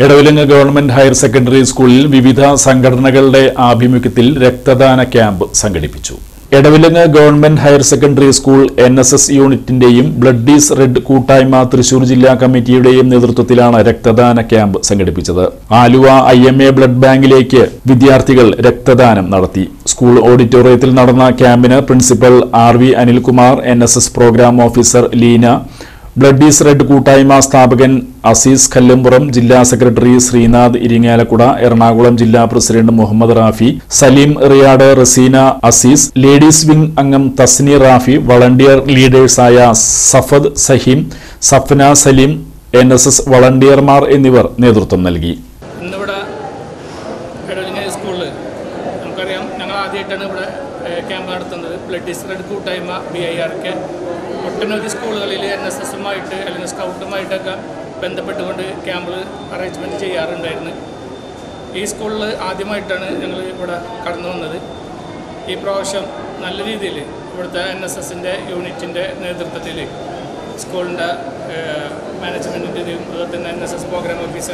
Edavilangu government higher secondary സ്കൂളിൽ വിവിധ സംഘടനകളുടെ ആഭിമുഖ്യത്തിൽ രക്തദാന ക്യാമ്പ് സംഘടിപ്പിച്ചു Edavilangu government higher secondary school N S S യൂണിറ്റിന്റെയും ബ്ലഡ് ഈസ് റെഡ് കൂട്ടായ്മ തൃശൂർ ജില്ലാ കമ്മിറ്റിയുടെയും നേതൃത്വത്തിലാണ് രക്തദാന ക്യാമ്പ് സംഘടിപ്പിച്ചത് Aluva I M A blood ബാങ്കിലേക്ക് വിദ്യാർത്ഥികൾ രക്തദാനം നടത്തി സ്കൂൾ ഓഡിറ്റോറിയത്തിൽ നടന്ന ക്യാമ്പിന് principal R V Anilkumar N S S programme officer Leena blood is red കൂട്ടായ്മ സ്ഥാപകൻ അസീസ് കല്ലുംപുറം ജില്ലാ സെക്രട്ടറി ശ്രീനാഥ് ഇരിങ്ങാലക്കുട എറണാകുളം ജില്ലാ president Muhammad Rafi Saleem Riyad Raseena Azeez ladies wing അംഗം തസ്നി റാഫി വളണ്ടിയർ ലീഡേഴ്സായ Safad Saheem Safna Saleem N S S വളണ്ടിയർമാർ എന്നിവർ നേതൃത്വം നൽകി ഇന്നിവിടെ എടലിങ്ങ സ്കൂളിൽ നമുക്കറിയാം ഞങ്ങൾ ആദ്യമായിട്ടാണ് ഇവിടെ ഏഹ്, ക്യാമ്പ് നടത്തുന്നത് ബ്ലഡ് ഇസ് റെഡ് കൂട്ടായ്മ ബി ഐ ആർ കെ ഒട്ടനവധി സ്കൂളുകളിൽ എൻ എസ് എസുമായിട്ട് അല്ലെങ്കിൽ സ്കൗട്ടുമായിട്ടൊക്കെ ബന്ധപ്പെട്ടുകൊണ്ട് ക്യാമ്പ് അറേഞ്ച്മെൻറ്റ് ചെയ്യാറുണ്ടായിരുന്നു ഈ സ്കൂളിൽ ആദ്യമായിട്ടാണ് ഞങ്ങൾ ഇവിടെ കടന്നു വന്നത് ഈ പ്രാവശ്യം നല്ല രീതിയിൽ ഇവിടുത്തെ എൻ എസ് എസിൻ്റെ യൂണിറ്റിൻ്റെ നേതൃത്വത്തിൽ സ്കൂളിൻ്റെ മാനേജ്മെൻറ്റിൻ്റെയും അതുപോലെ തന്നെ N S S programme officer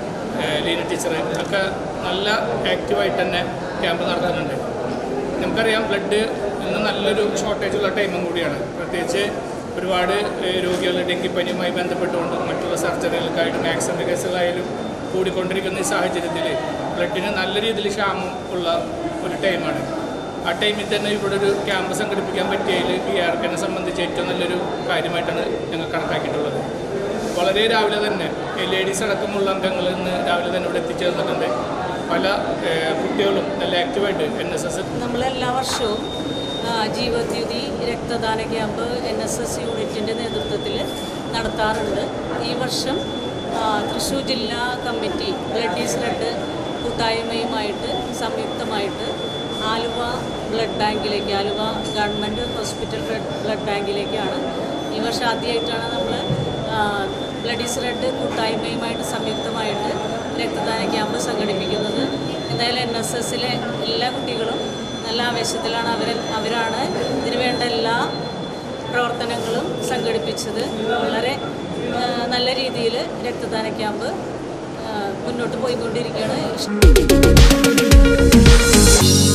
Leena teacher ഒക്കെ നല്ല ആക്റ്റീവായിട്ട് തന്നെ ക്യാമ്പ് നടത്തുന്നുണ്ട് നമുക്കറിയാം ബ്ലഡ് ഇന്ന് നല്ലൊരു ഷോർട്ടേജുള്ള ടൈമും കൂടിയാണ് പ്രത്യേകിച്ച് ഒരുപാട് ഏഹ്, രോഗികൾ ഡെങ്കിപ്പനിയുമായി ബന്ധപ്പെട്ടുകൊണ്ട് മറ്റുള്ള സർജറികൾക്കായിട്ടും ആക്സിഡൻറ്റ് കേസുകളായാലും കൂടിക്കൊണ്ടിരിക്കുന്ന ഈ സാഹചര്യത്തിൽ ബ്ലഡിന് നല്ല രീതിയിൽ ക്ഷാമം ഉള്ള ഒരു ടൈമാണ് ആ ടൈമിൽ തന്നെ ഇവിടെ ഒരു ക്യാമ്പ് സംഘടിപ്പിക്കാൻ പറ്റിയതിൽ ബി ആർ കെനെ സംബന്ധിച്ച് ഏറ്റവും നല്ലൊരു കാര്യമായിട്ടാണ് ഞങ്ങൾ കണക്കാക്കിയിട്ടുള്ളത് വളരെ രാവിലെ തന്നെ ഈ ലേഡീസ് അടക്കമുള്ള അംഗങ്ങൾ ഇന്ന് രാവിലെ തന്നെ ഇവിടെ എത്തിച്ചേർന്നിട്ടുണ്ട് പല ഏഹ്, കുട്ടികളും നല്ല ആക്റ്റീവായിട്ട് എൻ എസ് എസ് നമ്മൾ എല്ലാ വർഷവും ആ, ജീവദ്യുതി രക്തദാന ക്യാമ്പ് എൻ എസ് എസ് യൂണിറ്റിൻ്റെ നേതൃത്വത്തിൽ നടത്താറുണ്ട് ഈ വർഷം ആ, തൃശ്ശൂർ ജില്ലാ കമ്മിറ്റി ബ്ലഡ് ഈസ് റെഡ് കൂട്ടായ്മയുമായിട്ട് സംയുക്തമായിട്ട് ആലുവ ബ്ലഡ് ബാങ്കിലേക്ക് Aluva government hospital blood blood ബാങ്കിലേക്കാണ് ഈ വർഷം ആദ്യമായിട്ടാണ് നമ്മൾ ബ്ലഡ് ഈസ് റെഡ് കൂട്ടായ്മയുമായിട്ട് സംയുക്തമായിട്ട് രക്തദാന ക്യാമ്പ് സംഘടിപ്പിക്കുന്നത് എന്തായാലും എൻ എസ് എസിലെ എല്ലാ കുട്ടികളും നല്ല ആവേശത്തിലാണ് അവർ അവരാണ് ഇതിനു വേണ്ട എല്ലാ പ്രവർത്തനങ്ങളും സംഘടിപ്പിച്ചത് വളരെ ആ, നല്ല രീതിയിൽ രക്തദാന ക്യാമ്പ് ആ, മുന്നോട്ട് പോയിക്കൊണ്ടിരിക്കുകയാണ്